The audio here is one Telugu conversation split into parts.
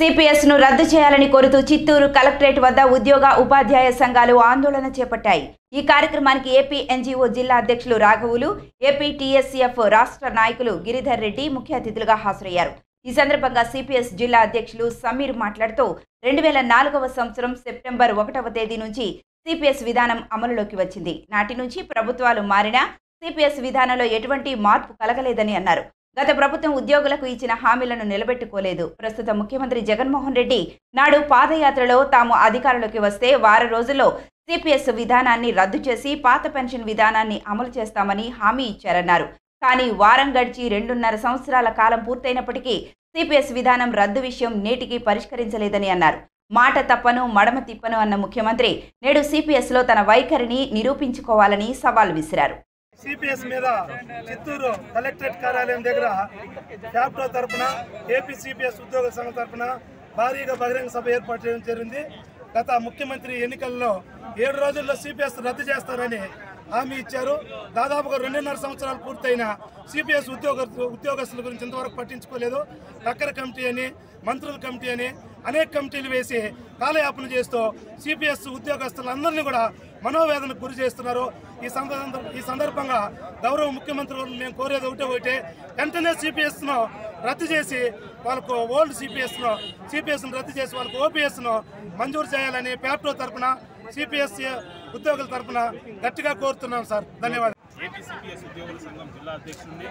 సిపిఎస్ ను రద్దు చేయాలని కోరుతూ చిత్తూరు కలెక్టరేట్ వద్ద ఉద్యోగ ఉపాధ్యాయ సంఘాలు ఆందోళన చేపట్టాయి ఈ కార్యక్రమానికి ఏపీ ఎన్జీఓ జిల్లా అధ్యక్షులు రాఘవులు ఏపీ టీఎస్సీఎఫ్ రాష్ట్ర నాయకులు గిరిధర్ రెడ్డి ముఖ్య అతిథులుగా హాజరయ్యారు ఈ సందర్భంగా సిపిఎస్ జిల్లా అధ్యక్షులు సమీర్ మాట్లాడుతూ రెండు వేల నాలుగవ సంవత్సరం సెప్టెంబర్ ఒకటవ తేదీ నుంచి సిపిఎస్ విధానం అమలులోకి వచ్చింది నాటి నుంచి ప్రభుత్వాలు మారినా సిపిఎస్ విధానంలో ఎటువంటి మార్పు కలగలేదని అన్నారు గత ప్రభుత్వం ఉద్యోగులకు ఇచ్చిన హామీలను నిలబెట్టుకోలేదు ప్రస్తుత ముఖ్యమంత్రి జగన్మోహన్ రెడ్డి నాడు పాదయాత్రలో తాము అధికారంలోకి వస్తే వారం రోజుల్లో సిపిఎస్ విధానాన్ని రద్దు చేసి పాత పెన్షన్ విధానాన్ని అమలు చేస్తామని హామీ ఇచ్చారన్నారు కానీ వారం గడిచి రెండున్నర సంవత్సరాల కాలం పూర్తయినప్పటికీ సిపిఎస్ విధానం రద్దు విషయం నేటికి పరిష్కరించలేదని అన్నారు మాట తప్పను మడమ తిప్పను అన్న ముఖ్యమంత్రి నేడు సిపిఎస్లో తన వైఖరిని నిరూపించుకోవాలని సవాల్ విసిరారు సిపిఎస్ మీద చిత్తూరు కలెక్టరేట్ కార్యాలయం దగ్గర క్యాప్టో తరపున ఏపీ సిపిఎస్ ఉద్యోగ సంఘం తరపున భారీగా బహిరంగ సభ ఏర్పాటు చేయడం జరిగింది గత ముఖ్యమంత్రి ఎన్నికల్లో ఏడు రోజుల్లో సిపిఎస్ రద్దు చేస్తారని హామీ ఇచ్చారు దాదాపుగా రెండున్నర సంవత్సరాలు పూర్తయిన సిపిఎస్ ఉద్యోగ ఉద్యోగస్తుల గురించి ఇంతవరకు పట్టించుకోలేదు టక్కర కమిటీ అని మంత్రుల కమిటీ అని అనేక కమిటీలు వేసి కాలయాపన చేస్తూ సిపిఎస్ ఉద్యోగస్తులందరినీ కూడా మనోవేదనకు గురి చేస్తున్నారు ఈ సందర్భం ఈ సందర్భంగా గౌరవ ముఖ్యమంత్రి గారు మేము కోరేది ఒకటే ఒకటే వెంటనే సిపిఎస్ను రద్దు చేసి వాళ్ళకు ఓల్డ్ సిపిఎస్ను సిపిఎస్ను రద్దు చేసి వాళ్ళకు ఓపీఎస్ను మంజూరు చేయాలని ప్యాప్టో తరపున సిపిఎస్ ఉద్యోగుల తరపున గట్టిగా కోరుతున్నాం సార్ ధన్యవాదాలు ఏపీసీపీఎస్ ఉద్యోగుల సంఘం జిల్లా అధ్యక్షుడిని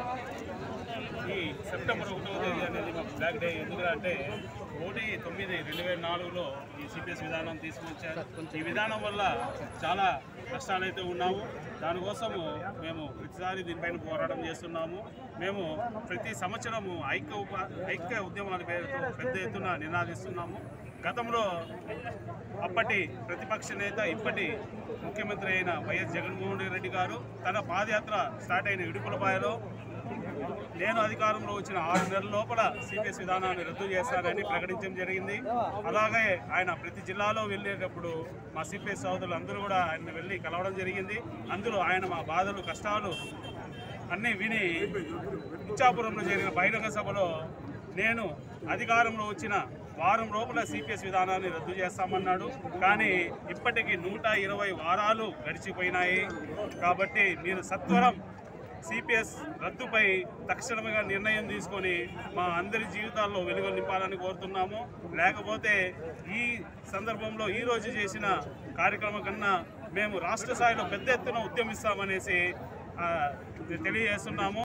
ఈ సెప్టెంబర్ ఒకటవ తేదీ అనేది మాకు బ్లాక్ డే ఎందుకంటే ఒకటి తొమ్మిది రెండు వేల నాలుగులో ఈ సిపిఎస్ విధానం తీసుకొచ్చారు ఈ విధానం వల్ల చాలా కష్టాలైతే ఉన్నాము దానికోసము మేము ప్రతిసారి దీనిపైన పోరాటం చేస్తున్నాము మేము ప్రతి సంవత్సరము ఐక్య ఉప ఐక్య ఉద్యమాల పేరుతో పెద్ద ఎత్తున నినాదిస్తున్నాము గతంలో అప్పటి ప్రతిపక్ష నేత ఇప్పటి ముఖ్యమంత్రి అయిన వైఎస్ జగన్మోహన్ రెడ్డి గారు తన పాదయాత్ర స్టార్ట్ అయిన ఇడుపులపాయలో నేను అధికారంలో వచ్చిన ఆరు నెలల లోపల సిపిఎస్ విధానాన్ని రద్దు చేస్తానని ప్రకటించడం జరిగింది అలాగే ఆయన ప్రతి జిల్లాలో వెళ్ళేటప్పుడు మా సిపిఎస్ సోదరులు అందరూ కూడా ఆయన వెళ్ళి కలవడం జరిగింది అందులో ఆయన మా బాధలు కష్టాలు అన్నీ విని ఇచ్చాపురంలో జరిగిన బహిరంగ సభలో నేను అధికారంలో వచ్చిన వారం లోపల సిపిఎస్ విధానాన్ని రద్దు చేస్తామన్నాడు కానీ ఇప్పటికి నూట ఇరవై వారాలు గడిచిపోయినాయి కాబట్టి మీరు సత్వరం సిపిఎస్ రద్దుపై తక్షణముగా నిర్ణయం తీసుకొని మా అందరి జీవితాల్లో వెలుగులు నింపాలని కోరుతున్నాము లేకపోతే ఈ సందర్భంలో ఈ రోజు చేసిన కార్యక్రమం కన్నా మేము రాష్ట్ర స్థాయిలో పెద్ద ఎత్తున ఉద్యమిస్తామనేసి ఆ, తెలియజేస్తున్నాము